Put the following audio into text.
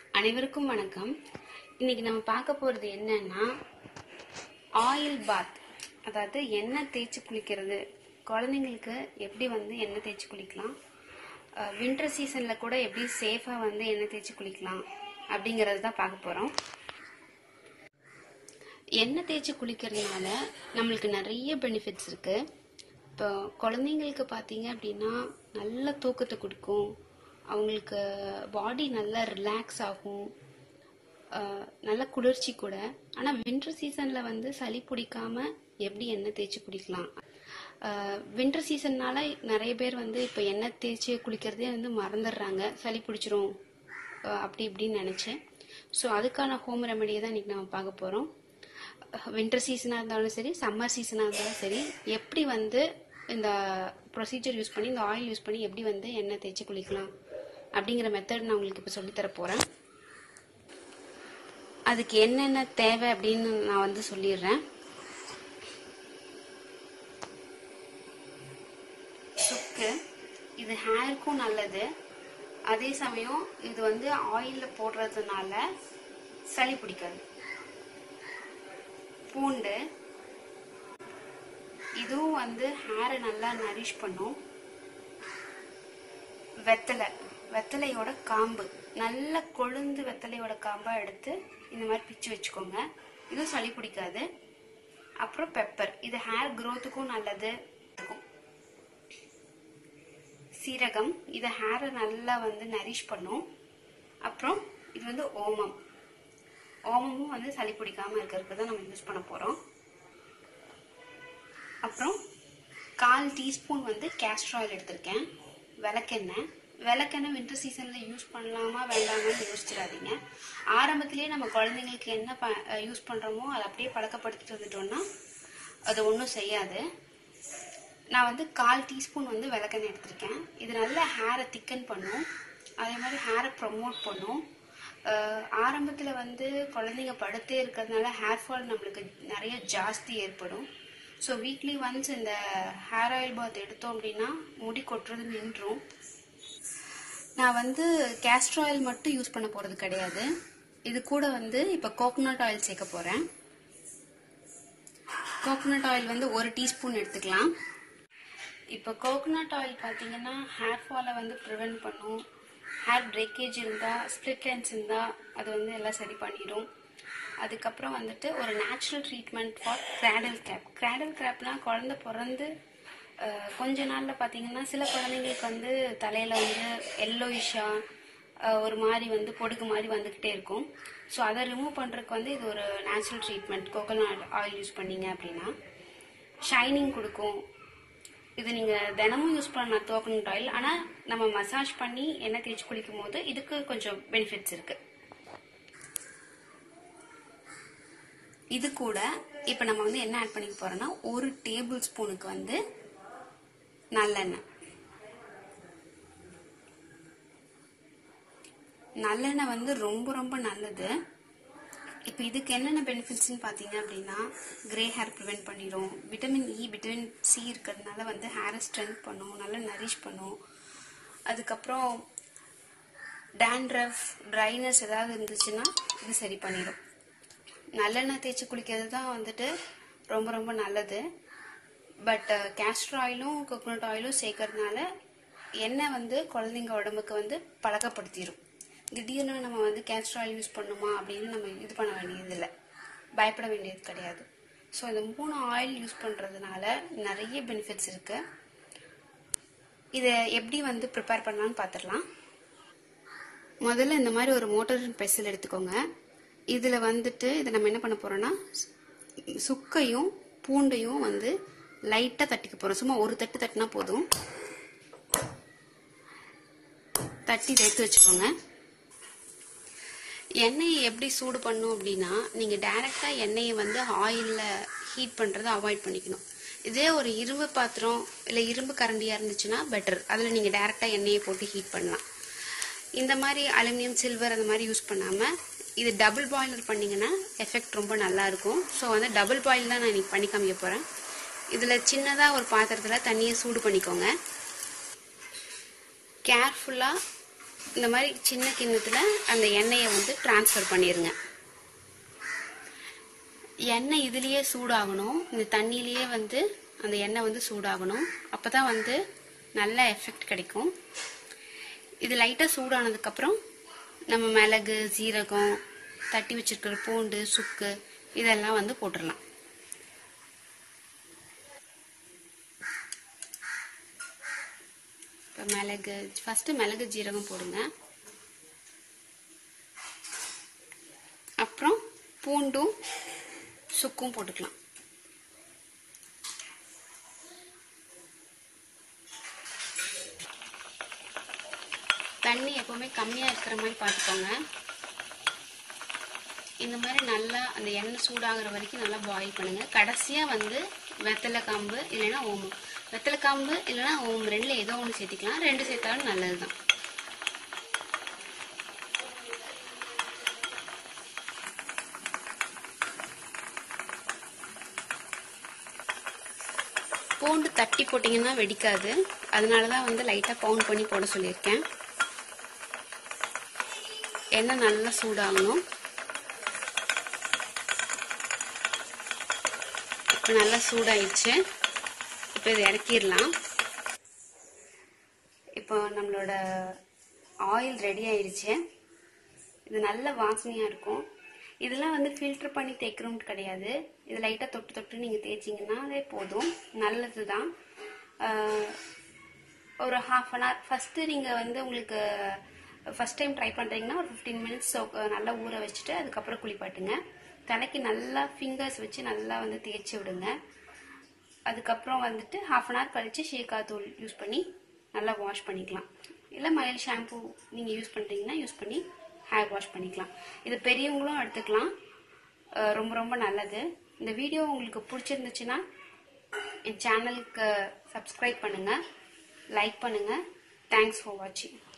அனைவருக்கும் வணக்கம் இன்னைக்கு நம்ம பார்க்க போறது என்னன்னா ஆயில் பாத் அதாவது எண்ணெய் தேய்ச்சி குளிக்கிறது குழந்தைங்களுக்கு எப்படி வந்து எண்ணெய் தேய்ச்சி குளிக்கலாம் வின்டர் சீசன்ல கூட எப்படி சேஃபா வந்து எண்ணெய் தேய்ச்சி குளிக்கலாம் அப்படிங்கறது தான் பார்க்க போறோம் எண்ணெய் தேய்ச்சி குளிக்கிறதுனால நம்மளுக்கு நிறைய பெனிஃபிட்ஸ் இருக்கு இப்போ குழந்தைங்களுக்கு பார்த்தீங்க அப்படின்னா நல்ல தூக்கத்தை கொடுக்கும் அவங்களுக்கு பாடி நல்லா ரிலாக்ஸ் ஆகும் ஆஹ் நல்ல குளிர்ச்சி கூட ஆனால் வின்டர் சீசனில் வந்து சளி பிடிக்காம எப்படி எண்ணெய் தேய்ச்சி குளிக்கலாம் வின்டர் சீசன்னால நிறைய பேர் வந்து இப்போ எண்ணெய் தேய்ச்சி குளிக்கிறதே வந்து மறந்துடுறாங்க சளி பிடிச்சிரும் ஆஹ் அப்படி இப்படின்னு நினச்சேன் ஸோ அதுக்கான ஹோம் ரெமெடியை தான் இன்னைக்கு நம்ம பார்க்க போகிறோம் வின்டர் சீசனாக இருந்தாலும் சரி சம்மர் சீசனாக இருந்தாலும் சரி எப்படி வந்து இந்த ப்ரொசீஜர் யூஸ் பண்ணி இந்த ஆயில் யூஸ் பண்ணி எப்படி வந்து எண்ணெய் தேய்ச்சி குளிக்கலாம் அப்படிங்கிற மெத்தட் நான் உங்களுக்கு இப்போ சொல்லித்தர போகிறேன் அதுக்கு என்னென்ன தேவை அப்படின்னு நான் வந்து சொல்லிடுறேன் சுக்கு இது ஹேருக்கும் நல்லது அதே சமயம் இது வந்து ஆயிலில் போடுறதுனால சளி பிடிக்காது பூண்டு இதுவும் வந்து ஹேரை நல்லா நரிஷ் பண்ணும் வெத்தலை வெத்தலையோட காம்பு நல்ல கொழுந்து வெத்தலையோட காம்பா எடுத்து இந்த மாதிரி பிச்சு வச்சுக்கோங்க இதுவும் சளி பிடிக்காது அப்புறம் பெப்பர் இது ஹேர் க்ரோத்துக்கும் நல்லது இருக்கும் சீரகம் இது ஹேரை நல்லா வந்து நரிஷ் பண்ணும் அப்புறம் இது வந்து ஓமம் ஓமமும் வந்து சளி பிடிக்காம இருக்கிறதுக்கு தான் நம்ம யூஸ் பண்ண போறோம் அப்புறம் கால் டீஸ்பூன் வந்து கேஸ்டர் ஆயில் எடுத்திருக்கேன் விளக்கெண்ணெய் விளக்கெண்ணெய் வின்டர் சீசனில் யூஸ் பண்ணலாமா வேண்டாமான்னு யோசிச்சிடாதீங்க ஆரம்பத்திலேயே நம்ம குழந்தைங்களுக்கு என்ன ப யூஸ் பண்ணுறோமோ அதை அப்படியே பழக்கப்படுத்திட்டு வந்துட்டோம்னா அது ஒன்றும் செய்யாது நான் வந்து கால் டீஸ்பூன் வந்து விளக்கெண்ணெய் எடுத்திருக்கேன் இது நல்ல ஹேரை திக்கன் பண்ணும் அதே மாதிரி ஹேரை ப்ரொமோட் பண்ணும் ஆரம்பத்தில் வந்து குழந்தைங்க படுத்தே இருக்கிறதுனால ஹேர் ஃபால் நம்மளுக்கு நிறைய ஜாஸ்தி ஏற்படும் ஸோ வீக்லி ஒன்ஸ் இந்த ஹேர் ஆயில் பாத் எடுத்தோம் அப்படின்னா முடி கொட்டுறது நின்றும் நான் வந்து கேஸ்டர் ஆயில் மட்டும் யூஸ் பண்ண போகிறது கிடையாது இது கூட வந்து இப்போ கோகோனட் ஆயில் சேர்க்க போகிறேன் கோகோனட் ஆயில் வந்து ஒரு டீஸ்பூன் எடுத்துக்கலாம் இப்போ கோகோனட் ஆயில் பார்த்தீங்கன்னா ஹேர் ஃபாலை வந்து ப்ரிவென்ட் பண்ணும் ஹேர் பிரேக்கேஜ் இருந்தால் ஸ்ப்ளிட் லென்ஸ் இருந்தால் அது வந்து எல்லாம் சரி பண்ணிடும் அதுக்கப்புறம் வந்துட்டு ஒரு natural treatment for cradle cap cradle கிராப்னா குழந்தை பிறந்து அஹ், கொஞ்ச நாளில் பார்த்தீங்கன்னா சில குழந்தைங்களுக்கு வந்து தலையில் வந்து எல்லோயிஷாக ஒரு மாதிரி வந்து பொடுகு மாதிரி வந்துக்கிட்டே இருக்கும் ஸோ அதை ரிமூவ் பண்ணுறதுக்கு வந்து இது ஒரு natural treatment coconut oil use பண்ணீங்க அப்படின்னா ஷைனிங் கொடுக்கும் இது நீங்கள் தினமும் யூஸ் பண்ணலாம் கோகோனட் ஆயில் ஆனால் நம்ம மசாஜ் பண்ணி எண்ணெய் தேய்ச்சி குளிக்கும் போது இதுக்கு கொஞ்சம் பெனிஃபிட்ஸ் இருக்கு இது கூட இப்போ நம்ம வந்து என்ன ஆட் பண்ணிக்க போறோம்னா ஒரு டேபிள் ஸ்பூனுக்கு வந்து நல்லெண்ணெய் நல்லெண்ணெய் வந்து ரொம்ப ரொம்ப நல்லது இப்போ இதுக்கு என்னென்ன பெனிஃபிட்ஸ்னு பார்த்தீங்க அப்படின்னா கிரே ஹேர் ப்ரிவென்ட் பண்ணிடும் விட்டமின் இ விட்டமின் சி இருக்கிறதுனால வந்து ஹேரை ஸ்ட்ரென்த் பண்ணும் நல்லா நரிஷ் பண்ணும் அதுக்கப்புறம் டேண்ட்ரஃப் ட்ரைனஸ் ஏதாவது இருந்துச்சுன்னா இது சரி பண்ணிடும் நல்லெண்ணெய் தேய்ச்சி குளிக்கிறது தான் வந்துட்டு ரொம்ப ரொம்ப நல்லது பட் கேஸ்டர் ஆயிலும் கோகோனட் ஆயிலும் சேர்க்கறதுனால எண்ணெய் வந்து குழந்தைங்க உடம்புக்கு வந்து பழக்கப்படுத்திடும் திடீர்னு நம்ம வந்து கேஸ்டர் ஆயில் யூஸ் பண்ணுமா அப்படின்னு நம்ம இது பண்ண வேண்டியதில்லை பயப்பட வேண்டியது கிடையாது ஸோ இந்த மூணு ஆயில் யூஸ் பண்ணுறதுனால நிறைய பெனிஃபிட்ஸ் இருக்கு இதை எப்படி வந்து ப்ரிப்பேர் பண்ணலாம்னு பார்த்துடலாம் முதல்ல இந்த மாதிரி ஒரு மோட்டர் பெசல் எடுத்துக்கோங்க இதில் வந்துட்டு இதை நம்ம என்ன பண்ண போறோம்னா சுக்கையும் பூண்டையும் வந்து லைட்டாக தட்டிக்க போகிறோம் சும்மா ஒரு தட்டு தட்டினா போதும் தட்டி இதை எடுத்து வச்சுக்கோங்க எண்ணெயை எப்படி சூடு பண்ணும் அப்படின்னா நீங்கள் டைரெக்டாக எண்ணெயை வந்து ஆயிலில் ஹீட் பண்ணுறதை அவாய்ட் பண்ணிக்கணும் இதே ஒரு இரும்பு பாத்திரம் இல்லை இரும்பு கரண்டியாக இருந்துச்சுன்னா பெட்டர் அதில் நீங்கள் டைரெக்டாக எண்ணெயை போட்டு ஹீட் பண்ணலாம் இந்த மாதிரி அலுமினியம் சில்வர் அந்த மாதிரி யூஸ் பண்ணாமல் இது டபுள் பாய்லர் பண்ணிங்கன்னா எஃபெக்ட் ரொம்ப நல்லா இருக்கும் ஸோ வந்து டபுள் பாயில் தான் நான் இன்னைக்கு பண்ணி காமிக்க போகிறேன் இதில் சின்னதாக ஒரு பாத்திரத்தில் தண்ணியை சூடு பண்ணிக்கோங்க கேர்ஃபுல்லாக இந்த மாதிரி சின்ன கிண்ணத்தில் அந்த எண்ணெயை வந்து டிரான்ஸ்ஃபர் பண்ணிடுங்க எண்ணெய் இதுலேயே சூடாகணும் இந்த தண்ணியிலேயே வந்து அந்த எண்ணெய் வந்து சூடாகணும் அப்போ தான் வந்து நல்ல எஃபெக்ட் கிடைக்கும் இது லைட்டாக சூடானதுக்கப்புறம் நம்ம மிளகு சீரகம் தட்டி வச்சிருக்கிற பூண்டு சுக்கு இதெல்லாம் வந்து போட்டுடலாம் இப்போ மிளகு ஃபஸ்ட்டு மிளகு ஜீரகம் போடுங்க அப்புறம் பூண்டும் சுக்கும் போட்டுக்கலாம் தண்ணி எப்பவுமே கம்மியாக இருக்கிற மாதிரி பார்த்துக்கோங்க இந்த மாதிரி நல்லா அந்த எண்ணெய் சூடாகிற வரைக்கும் நல்லா பாயில் பண்ணுங்க கடைசியாக வந்து வெத்தலை காம்பு இல்லைன்னா ஓமம் வெத்தலை காம்பு இல்லைன்னா ஓமம் ரெண்டில் ஏதோ ஒன்று சேர்த்திக்கலாம் ரெண்டு சேர்த்தாலும் நல்லது தான் பூண்டு தட்டி போட்டிங்கன்னா வெடிக்காது அதனால தான் வந்து லைட்டாக பவுண்ட் பண்ணி போட சொல்லியிருக்கேன் எண்ணெய் நல்லா சூடாகணும் இப்போ நல்லா சூடாயிடுச்சு இப்போ இதை இறக்கிடலாம் இப்போ நம்மளோட ஆயில் ரெடி ஆயிடுச்சு இது நல்ல வாசனையாக இருக்கும் இதெல்லாம் வந்து ஃபில்டர் பண்ணி தேய்க்கிறோம்னு கிடையாது இது லைட்டாக தொட்டு தொட்டு நீங்கள் தேய்ச்சிங்கன்னாலே போதும் நல்லது தான் ஒரு ஹாஃப் அன் ஹவர் ஃபஸ்ட்டு நீங்கள் வந்து உங்களுக்கு ஃபஸ்ட் டைம் ட்ரை பண்ணுறீங்கன்னா ஒரு ஃபிஃப்டீன் மினிட்ஸ் நல்லா ஊற வச்சுட்டு அதுக்கப்புறம் குளிப்பாட்டுங்க தலைக்கு நல்லா ஃபிங்கர்ஸ் வச்சு நல்லா வந்து தேய்ச்சி விடுங்க அதுக்கப்புறம் வந்துட்டு ஹாஃப் அன் ஹவர் கழித்து ஷேக்கா தூள் யூஸ் பண்ணி நல்லா வாஷ் பண்ணிக்கலாம் இல்லை மயில் ஷாம்பு நீங்கள் யூஸ் பண்ணுறீங்கன்னா யூஸ் பண்ணி ஹேர் வாஷ் பண்ணிக்கலாம் இது பெரியவங்களும் எடுத்துக்கலாம் அஹ் ரொம்ப ரொம்ப நல்லது இந்த வீடியோ உங்களுக்கு பிடிச்சிருந்துச்சுன்னா என் சேனலுக்கு சப்ஸ்கிரைப் பண்ணுங்கள் லைக் பண்ணுங்கள் தேங்க்ஸ் ஃபார் வாட்சிங்